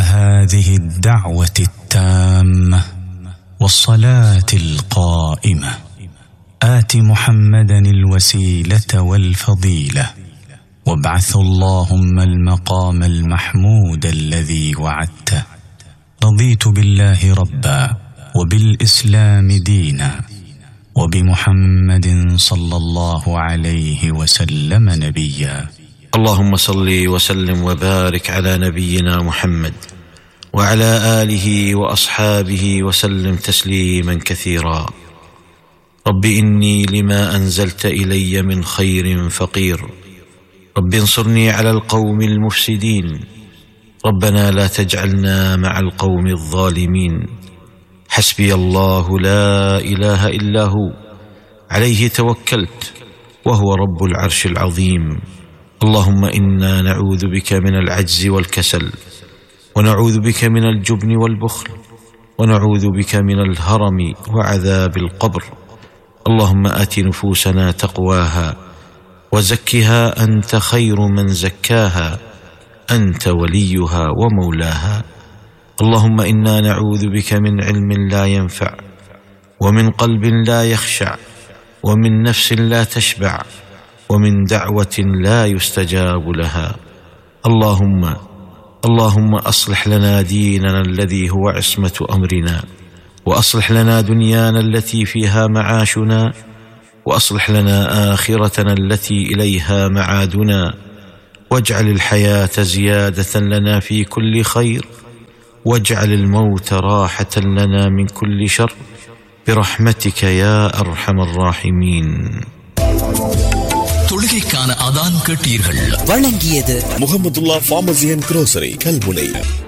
هذه الدعوه التامه والصلاه القائمه ات محمدا الوسيله والفضيله وابعث اللهم المقام المحمود الذي وعدته رضيت بالله ربا وبالاسلام دينا وبمحمد صلى الله عليه وسلم نبيا اللهم صل وسلم وبارك على نبينا محمد وعلى اله واصحابه وسلم تسليما كثيرا رب اني لما انزلت الي من خير فقير رب انصرني على القوم المفسدين ربنا لا تجعلنا مع القوم الظالمين حسبي الله لا اله الا هو عليه توكلت وهو رب العرش العظيم اللهم انا نعوذ بك من العجز والكسل ونعوذ بك من الجبن والبخل ونعوذ بك من الهرم وعذاب القبر اللهم ات نفوسنا تقواها وزكها انت خير من زكاها انت وليها ومولاها اللهم انا نعوذ بك من علم لا ينفع ومن قلب لا يخشع ومن نفس لا تشبع ومن دعوه لا يستجاب لها اللهم اللهم اصلح لنا ديننا الذي هو عصمه امرنا واصلح لنا دنيانا التي فيها معاشنا واصلح لنا اخرتنا التي اليها معادنا واجعل الحياه زياده لنا في كل خير واجعل الموت راحه لنا من كل شر برحمتك يا ارحم الراحمين தொழுகைக்கான அதான் கேட்டீர்கள் வழங்கியது Muhammadullah pharmacy and grocery Kalmunai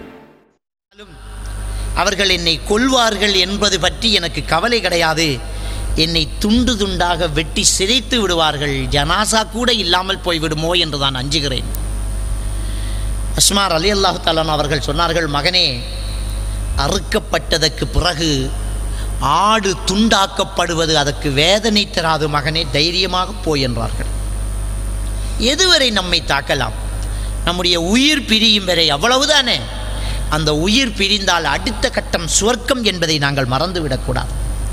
அவர்கள் என்னை கொல்வார்கள் என்பது பற்றி எனக்கு கவலை கிடையாது என்னை துண்டு துண்டாக வெட்டி சிதைத்து விடுவார்கள் ஜனாசா கூட இல்லாமல் போய்விடுமோ என்று நான் அஞ்சுகிறேன் அஸ்மார் அலி அல்லாஹு தாலான் அவர்கள் சொன்னார்கள் மகனே அறுக்கப்பட்டதற்கு பிறகு ஆடு துண்டாக்கப்படுவது அதற்கு வேதனை தராது மகனே தைரியமாக போய் என்றார்கள் எதுவரை நம்மை தாக்கலாம் நம்முடைய உயிர் பிரியும் வரை அவ்வளவுதானே அந்த உயிர் பிரிந்தால் அடுத்த கட்டம் சுவர்க்கம் என்பதை நாங்கள் மறந்துவிடக்கூடாது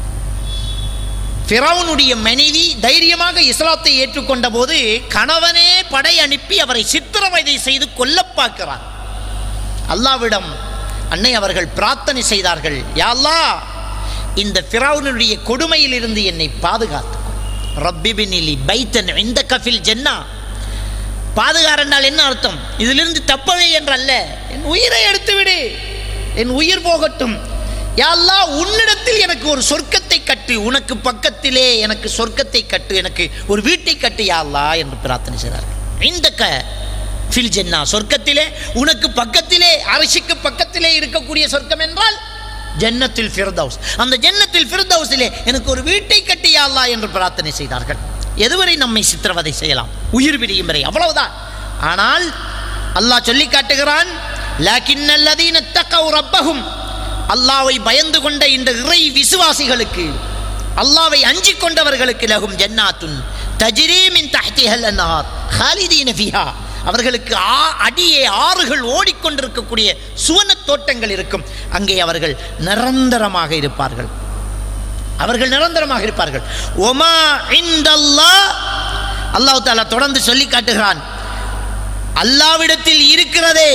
ஃபிரௌனுடைய மனைவி தைரியமாக இஸ்லாத்தை ஏற்றுக்கொண்ட போது கணவனே படை அனுப்பி அவரை சித்திரவதை செய்து கொல்ல பார்க்கிறார் அல்லாவிடம் அன்னை அவர்கள் பிரார்த்தனை செய்தார்கள் யா அல்லாஹ் இந்த ஃபிரௌனுடைய கொடுமையிலிருந்து என்னை பாதுகாத்து ரப்பிபினிலி பைத்தன் இந்த கஃபில் ஜென்னா பாதுகார் என்றால் என்ன அர்த்தம் இதிலிருந்து தப்பவே என்றல்ல என் உயிரை எடுத்து விடு என் உயிர் போகட்டும் யா அல்லாஹ் உன்னிடத்தில் எனக்கு ஒரு சொர்க்கத்தை கட்டு உனக்கு பக்கத்திலே எனக்கு சொர்க்கத்தை கட்டு எனக்கு ஒரு வீட்டை கட்டு யா அல்லாஹ் என்று பிரார்த்தனை செய்தார்கள் இந்த க ஃபில் ஜென்னா சொர்க்கத்திலே உனக்கு பக்கத்திலே அரசிக்கு பக்கத்திலே இருக்கக்கூடிய சொர்க்கம் என்றால் ஜன்னத்தில் ஃபிர்தௌஸ் அந்த ஜன்னத்தில் ஃபிர்தௌஸிலே எனக்கு ஒரு வீட்டை கட்டி யா அல்லாஹ் என்று பிரார்த்தனை செய்தார்கள் எதுவரை நம்மை சித்திரவதை செய்யலாம் உயிர் பிரியும் வரை அவ்வளவுதான் ஆனால் அல்லாஹ் சொல்லி காட்டுகிறான் லாக்கின்னல்லதீன தக்கவு ரப்பகும் அல்லாவை பயந்து கொண்ட இந்த இறை விசுவாசிகளுக்கு அல்லாவை அஞ்சிக் கொண்டவர்களுக்கு லகும் ஜன்னாத்துன் தஜ்ரீமின் தஹ்திஹல் அன்ஹார் ஹாலிதீன ஃபிஹா அவர்களுக்கு ஆ அடியே ஆறுகள் ஓடிக்கொண்டிருக்கக்கூடிய சுவன தோட்டங்கள் இருக்கும் அங்கே அவர்கள் நிரந்தரமாக இருப்பார்கள் அவர்கள் நிரந்தரமாக இருப்பார்கள் ஒமா இந்தல்லா அல்லாஹ் தாலா தொடர்ந்து சொல்லி காட்டுகிறான் அல்லாவிடத்தில் இருக்கிறதே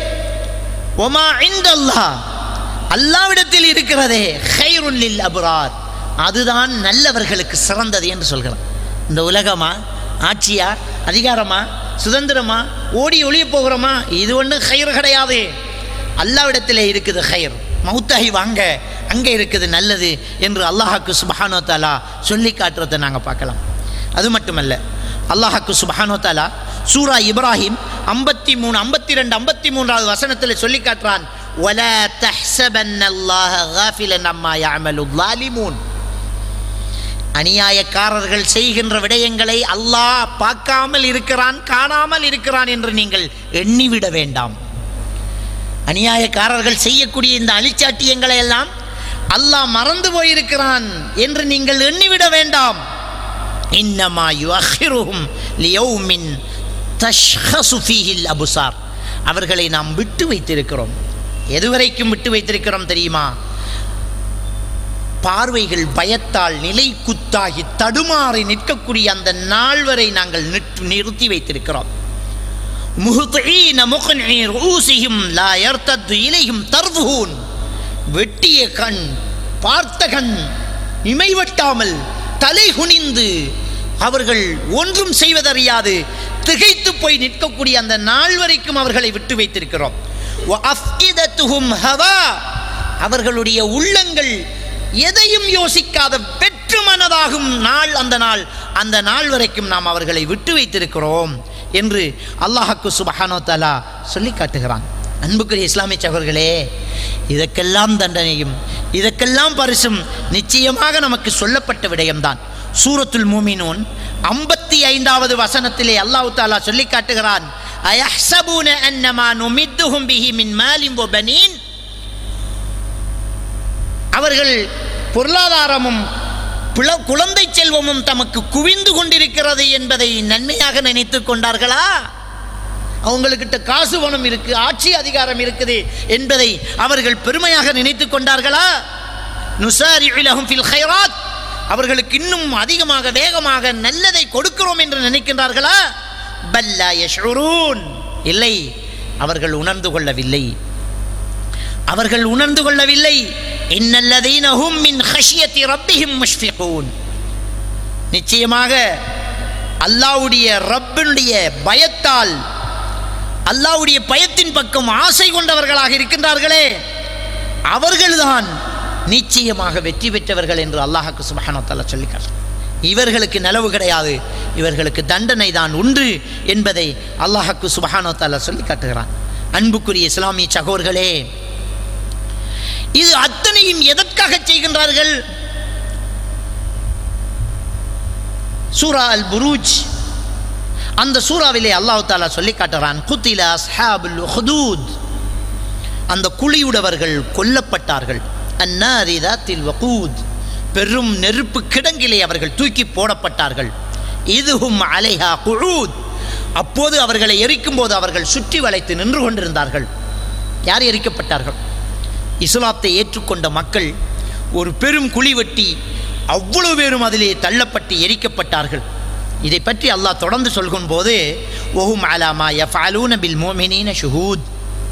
ஒமா இந்தல்லா அல்லாவிடத்தில் இருக்கிறதே ஹைருல்லில் அபுரார் அதுதான் நல்லவர்களுக்கு சிறந்தது என்று சொல்கிறான் இந்த உலகமா ஆட்சியா அதிகாரமா சுதந்திரமா ஓடி ஒளிய போகிறோமா இது ஒன்றும் ஹைர் கிடையாது அல்லாவிடத்தில் இருக்குது ஹைர் மௌத்தாகி வாங்க அங்கே இருக்குது நல்லது என்று அல்லாஹாக்கு சுபஹானோ தாலா சொல்லி காட்டுறதை நாங்கள் பார்க்கலாம் அது மட்டுமல்ல அல்லாஹாக்கு சுபஹானோ தாலா சூரா இப்ராஹிம் ஐம்பத்தி மூணு ஐம்பத்தி ரெண்டு ஐம்பத்தி மூன்றாவது வசனத்தில் சொல்லி காட்டுறான் وَلَا تَحْسَبَنَّ اللَّهَ غَافِلًا عَمَّا يَعْمَلُ الظَّالِمُونَ அநியாயக்காரர்கள் செய்கின்ற விடயங்களை அல்லாஹ் பார்க்காமல் இருக்கிறான் காணாமல் இருக்கிறான் என்று நீங்கள் எண்ணிவிட வேண்டாம் அநியாயக்காரர்கள் செய்யக்கூடிய இந்த அழிச்சாட்டியங்களை எல்லாம் அல்லாஹ் மறந்து போயிருக்கிறான் என்று நீங்கள் எண்ணிவிட வேண்டாம் இன்னமா யுஅஹிருஹும் லியௌமின் தஷ்ஹசு ஃபீஹில் அபுசார் அவர்களை நாம் விட்டு வைத்திருக்கிறோம் எதுவரைக்கும் விட்டு வைத்திருக்கிறோம் தெரியுமா பார்வைகள் பயத்தால் நிலை குத்தாகி தடுமாறி நிற்கக்கூடிய அந்த நாள் வரை நாங்கள் நிற்- நிறுத்தி வைத்திருக்கிறோம் முஹ்தீன முக்னி ரூசிஹிம் லா யர்தத்து இலைஹிம் தர்வுஹூன் வெட்டிய கண் பார்த்த கண் இமை வெட்டாமல் தலை குனிந்து அவர்கள் ஒன்றும் செய்வதறியாது திகைத்து போய் நிற்கக்கூடிய அந்த நாள் வரைக்கும் அவர்களை விட்டு வைத்திருக்கிறோம் وَأَفْئِدَتُهُمْ هَوَى அவர்களுடைய உள்ளங்கள் எதையும் யோசிக்காத வெற்று மனதாகும் நாள் அந்த நாள் அந்த நாள் வரைக்கும் நாம் அவர்களை விட்டு வைத்திருக்கிறோம் என்று அல்லாஹாக்கு சுபஹானோ தலா சொல்லி காட்டுகிறான் அன்புக்குரிய இஸ்லாமிய சகோதரர்களே இதற்கெல்லாம் தண்டனையும் இதற்கெல்லாம் பரிசும் நிச்சயமாக நமக்கு சொல்லப்பட்ட விடயம்தான் சூரத்துல் மூமினூன் ஐம்பத்தி ஐந்தாவது வசனத்திலே அல்லாஹ் தாலா சொல்லி காட்டுகிறான் அயஹ்சபூன அன்னமா நுமித்துஹும் பிஹி மின் மாலிம் வ பனீன் அவர்கள் பொருளாதாரமும் பிள- குழந்தை செல்வமும் தமக்கு குவிந்து கொண்டிருக்கிறது என்பதை நன்மையாக நினைத்து கொண்டார்களா அவங்களுக்கிட்ட காசு பணம் இருக்கு ஆட்சி அதிகாரம் இருக்குது என்பதை அவர்கள் பெருமையாக நினைத்து கொண்டார்களா நுசாரி லஹும் ஃபில் ஹைராத் அவர்களுக்கு இன்னும் அதிகமாக வேகமாக நல்லதை கொடுக்கிறோம் என்று நினைக்கின்றார்களா பல்லா யஷ்உரூன் இல்லை அவர்கள் உணர்ந்து கொள்ளவில்லை அவர்கள் உணர்ந்து கொள்ளவில்லை இன்னல்லதீன ஹும் மின் ஹஷியத்தி ரப்பிஹிம் முஷ்ஃபிகூன் நிச்சயமாக அல்லாஹ்வுடைய ரப்பினுடைய பயத்தால் அல்லாஹ்வுடைய பயத்தின் பக்கம் ஆசை கொண்டவர்களாக இருக்கின்றார்களே அவர்கள்தான் நிச்சயமாக வெற்றி பெற்றவர்கள் என்று அல்லாஹ்க்கு சுப்ஹானஹு வ தஆலா சொல்லிக்கார் இவர்களுக்கு நலவு கிடையாது இவர்களுக்கு தண்டனை தான் உண்டு என்பதை அல்லாஹ்க்கு சுப்ஹானஹு வ தஆலா சொல்லி காட்டுகிறான் அன்புக்குரிய இஸ்லாமிய சகோர்களே இது அத்தனையும் எதற்காக செய்கின்றார்கள் சூரா அல் புரூஜ் அந்த சூறாவிலே அல்லாஹ் தாலா சொல்லி காட்டுறான் குத்தில அஸ்ஹாபுல் உஹ்தூத் அந்த குழியுடவர்கள் கொல்லப்பட்டார்கள் அன்னாரி தாத்தில் வகூத் பெரும் நெருப்பு கிடங்கிலே அவர்கள் தூக்கி போடப்பட்டார்கள் இதுஹும் அலைஹா குழூத் அப்போது அவர்களை எரிக்கும் போது அவர்கள் சுற்றி வளைத்து நின்று கொண்டிருந்தார்கள் யார் எரிக்கப்பட்டார்கள் இஸ்லாத்தை ஏற்றுக்கொண்ட மக்கள் ஒரு பெரும் குழி வெட்டி அவ்வளவு பேரும் அதிலே தள்ளப்பட்டு எரிக்கப்பட்டார்கள் இதை பற்றி அல்லாஹ் தொடர்ந்து சொல்கும் போது ஒஹும் அலாமா யஃபாலூன பில் மோமினீன ஷுஹூத்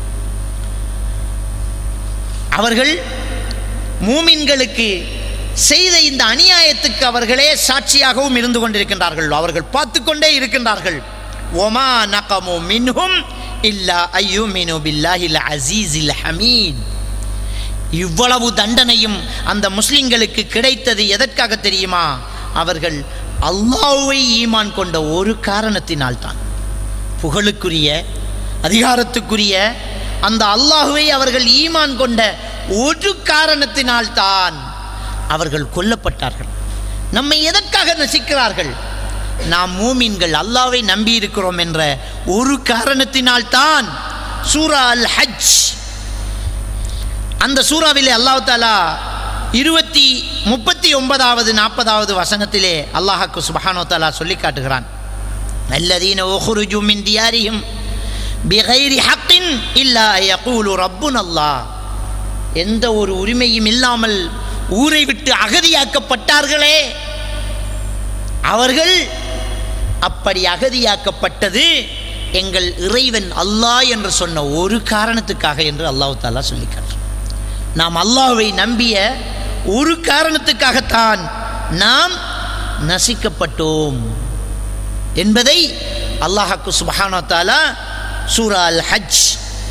அவர்கள் மூமின்களுக்கு செய்த இந்த அநியாயத்துக்கு அவர்களே சாட்சியாகவும் இருந்து கொண்டிருக்கின்றார்கள் அவர்கள் பார்த்து கொண்டே இருக்கின்றார்கள் ஒமா நகமு மின்ஹும் இல்லா ஐயோ மினு பில்லாஹில் அசீஸில் ஹமீத் இவ்வளவு தண்டனையும் அந்த முஸ்லிம்களுக்கு கிடைத்தது எதற்காக தெரியுமா அவர்கள் அல்லாஹ்வை ஈமான் கொண்ட ஒரு காரணத்தினால்தான் புகழுக்குரிய அதிகாரத்துக்குரிய அந்த அல்லாஹுவை அவர்கள் ஈமான் கொண்ட ஒரு காரணத்தினால்தான் அவர்கள் கொல்லப்பட்டார்கள் நம்மை எதற்காக நசிக்கிறார்கள் நாம் மூமின்கள் அல்லாஹ்வை நம்பி இருக்கிறோம் என்ற ஒரு காரணத்தினால்தான் சூரா அல் ஹஜ் அந்த சூறாவிலே அல்லாஹ் தாலா இருபத்தி முப்பத்தி ஒன்பதாவது நாற்பதாவது வசனத்திலே அல்லாஹாக்கு சுபஹானோ தாலா சொல்லி காட்டுகிறான் அல்லதீன ஓஹுருஜு மின் தியாரியும் பிகைரி ஹக்கின் இல்லா யகூலு ரப்புன் அல்லாஹ் எந்த ஒரு உரிமையும் இல்லாமல் ஊரை விட்டு அகதியாக்கப்பட்டார்களே அவர்கள் அப்படி அகதியாக்கப்பட்டது எங்கள் இறைவன் அல்லாஹ் என்று சொன்ன ஒரு காரணத்துக்காக என்று அல்லாஹ் தாலா சொல்லிக்கிறார் நாம் அல்லாஹ்வை நம்பிய ஒரு காரணத்துக்காகத்தான் நாம் நசிக்கப்பட்டோம் என்பதை அல்லாஹாக்கு சுபஹானோ தாலா சூரா அல் ஹஜ்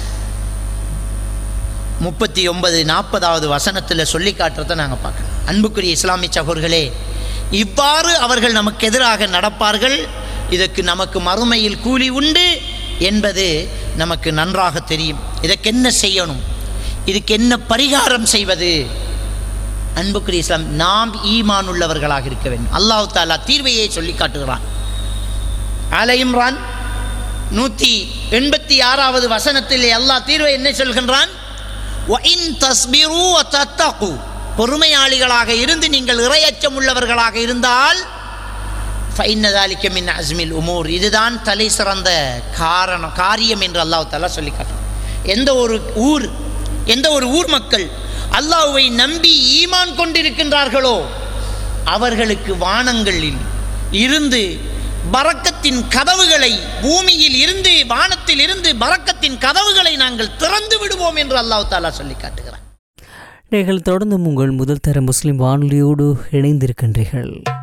முப்பத்தி ஒன்பது நாற்பதாவது வசனத்தில் சொல்லி காட்டுறதை நாங்கள் பார்க்கணும் அன்புக்குரிய இஸ்லாமிய சகோர்களே இவ்வாறு அவர்கள் நமக்கு எதிராக நடப்பார்கள் இதற்கு நமக்கு மறுமையில் கூலி உண்டு என்பது நமக்கு நன்றாக தெரியும் இதற்கு என்ன செய்யணும் இதுக்கு என்ன பரிகாரம் செய்வது அன்புக்குரிய இஸ்லாம் நாம் ஈமான் உள்ளவர்களாக இருக்க வேண்டும் அல்லாஹ் தாலா தீர்வையை சொல்லி காட்டுகிறான் ஆல இம்ரான் நூற்றி எண்பத்தி ஆறாவது வசனத்தில் அல்லாஹ் தீர்வை என்ன சொல்கின்றான் وَإِن تَصْبِرُوا وَتَتَّقُوا பொறுமையாளிகளாக இருந்து நீங்கள் இரையச்சம் உள்ளவர்களாக இருந்தால் فَإِنَّ ذَلِكَ مِنْ عَزْمِ الْأُمُورِ இதுதான் தலை சிறந்த காரணம் காரியம் என்று அல்லாஹ் தாலா சொல்லி காட்டுறான் எந்த ஒரு ஊர் எந்த ஒரு ஊர் மக்கள் அல்லாஹ்வை நம்பி ஈமான் கொண்டிருக்கின்றார்களோ அவர்களுக்கு வானங்களில் இருந்து பரக்கத்தின் கதவுகளை பூமியில் இருந்து வானத்தில் இருந்து பரக்கத்தின் கதவுகளை நாங்கள் திறந்து விடுவோம் என்று அல்லாஹ் தாலா சொல்லி காட்டுகிறார் நீங்கள் தொடர்ந்தும் உங்கள் முதல் தர முஸ்லிம் வானொலியோடு இணைந்திருக்கின்றீர்கள்